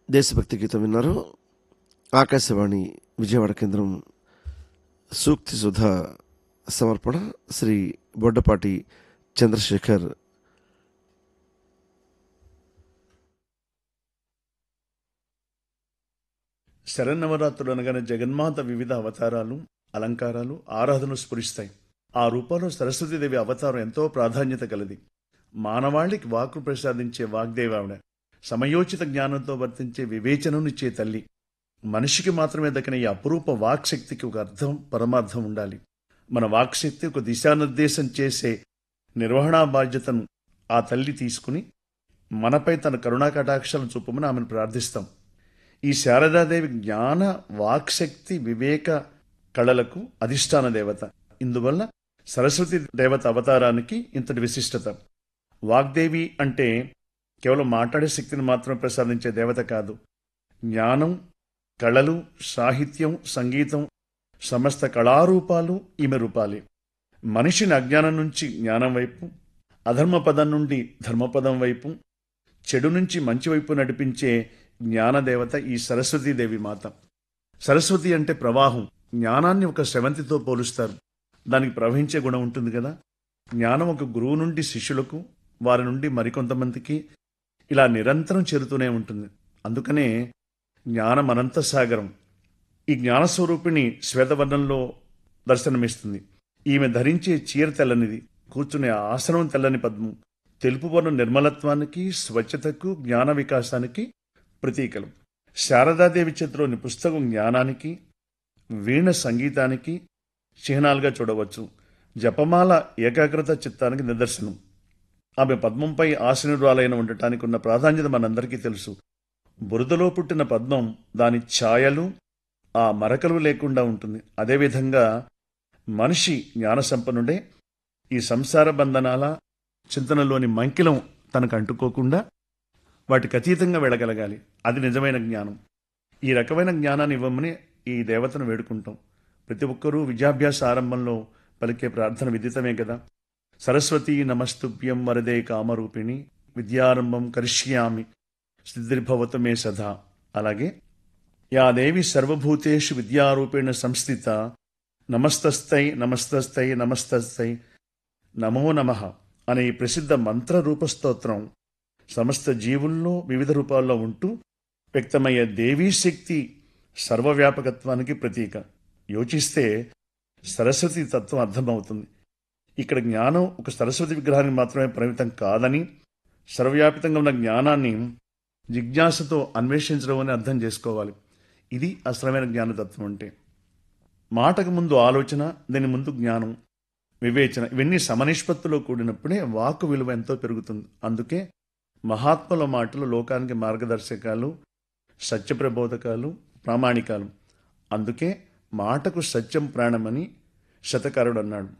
దేశభక్తి గీతం విన్నారు ఆకాశవాణి విజయవాడ కేంద్రం సూక్తి సుధా సమర్పణ శ్రీ బొడ్డపాటి చంద్రశేఖర్ శరన్నవరాత్రులు అనగానే జగన్మాత వివిధ అవతారాలు అలంకారాలు ఆరాధనలు స్ఫురిస్తాయి ఆ రూపంలో సరస్వతీదేవి అవతారం ఎంతో ప్రాధాన్యత కలది మానవాళికి వాక్కు ప్రసాదించే వాగ్దేవి ఆవిడ సమయోచిత జ్ఞానంతో వర్తించే వివేచననిచ్చే తల్లి మనిషికి మాత్రమే దక్కిన ఈ అపురూప వాక్శక్తికి ఒక అర్థం పరమార్థం ఉండాలి మన వాక్శక్తి ఒక దిశానిర్దేశం చేసే నిర్వహణా బాధ్యతను ఆ తల్లి తీసుకుని మనపై తన కరుణా కటాక్షాలను చూపమని ఆమెను ప్రార్థిస్తాం ఈ శారదాదేవి జ్ఞాన వాక్శక్తి వివేక కళలకు అధిష్టాన దేవత ఇందువల్ల సరస్వతి దేవత అవతారానికి ఇంతటి విశిష్టత వాగ్దేవి అంటే కేవలం మాట్లాడే శక్తిని మాత్రం ప్రసాదించే దేవత కాదు జ్ఞానం కళలు సాహిత్యం సంగీతం సమస్త కళారూపాలు ఈమె రూపాలే మనిషిని అజ్ఞానం నుంచి జ్ఞానం వైపు అధర్మ పదం నుండి ధర్మపదం వైపు చెడు నుంచి మంచి వైపు నడిపించే జ్ఞానదేవత ఈ సరస్వతీదేవి మాత సరస్వతి అంటే ప్రవాహం జ్ఞానాన్ని ఒక స్రవంతితో పోలుస్తారు దానికి ప్రవహించే గుణం ఉంటుంది కదా జ్ఞానం ఒక గురువు నుండి శిష్యులకు వారి నుండి మరికొంతమందికి ఇలా నిరంతరం చేరుతూనే ఉంటుంది అందుకనే జ్ఞానం అనంత సాగరం ఈ జ్ఞానస్వరూపిణి శ్వేతవర్ణంలో దర్శనమిస్తుంది ఈమె ధరించే చీర తెల్లనిది కూర్చునే ఆసనం తెల్లని పద్మం తెలుపు వర్ణం నిర్మలత్వానికి స్వచ్ఛతకు జ్ఞాన వికాసానికి ప్రతీకలు శారదాదేవి చేతిలోని పుస్తకం జ్ఞానానికి వీణ సంగీతానికి చిహ్నాలుగా చూడవచ్చు జపమాల ఏకాగ్రత చిత్తానికి నిదర్శనం ఆమె పద్మంపై ఆసనురాలైన ఉండటానికి ఉన్న ప్రాధాన్యత మనందరికీ తెలుసు బురదలో పుట్టిన పద్మం దాని ఛాయలు ఆ మరకలు లేకుండా ఉంటుంది అదేవిధంగా మనిషి జ్ఞాన సంపన్నుడే ఈ సంసార బంధనాల చింతనలోని మంకిలం తనకు అంటుకోకుండా వాటికి అతీతంగా వెళ్ళగలగాలి అది నిజమైన జ్ఞానం ఈ రకమైన జ్ఞానాన్ని ఇవ్వమని ఈ దేవతను వేడుకుంటాం ప్రతి ఒక్కరూ విద్యాభ్యాస ఆరంభంలో పలికే ప్రార్థన విదితమే కదా సరస్వతీ నమస్తుభ్యం వరదే కామరూపిణి విద్యారంభం కరిష్యామి సిద్ధిర్భవతు మే సదా అలాగే యా దేవి సర్వభూతేషు విద్యారూపేణ సంస్థిత నమస్తస్థై నమస్తస్థై నమస్తస్థై నమో నమ అనే ఈ ప్రసిద్ధ మంత్ర రూపస్తోత్రం సమస్త జీవుల్లో వివిధ రూపాల్లో ఉంటూ వ్యక్తమయ్యే దేవీ శక్తి సర్వవ్యాపకత్వానికి ప్రతీక యోచిస్తే సరస్వతి తత్వం అర్థమవుతుంది ఇక్కడ జ్ఞానం ఒక సరస్వతి విగ్రహానికి మాత్రమే పరిమితం కాదని సర్వవ్యాపితంగా ఉన్న జ్ఞానాన్ని జిజ్ఞాసతో అన్వేషించడం అని అర్థం చేసుకోవాలి ఇది అసలమైన జ్ఞానతత్వం అంటే మాటకు ముందు ఆలోచన దీని ముందు జ్ఞానం వివేచన ఇవన్నీ సమనిష్పత్తిలో కూడినప్పుడే వాక్కు విలువ ఎంతో పెరుగుతుంది అందుకే మహాత్ముల మాటలు లోకానికి మార్గదర్శకాలు సత్యప్రబోధకాలు ప్రామాణికాలు అందుకే మాటకు సత్యం ప్రాణమని శతకారుడు అన్నాడు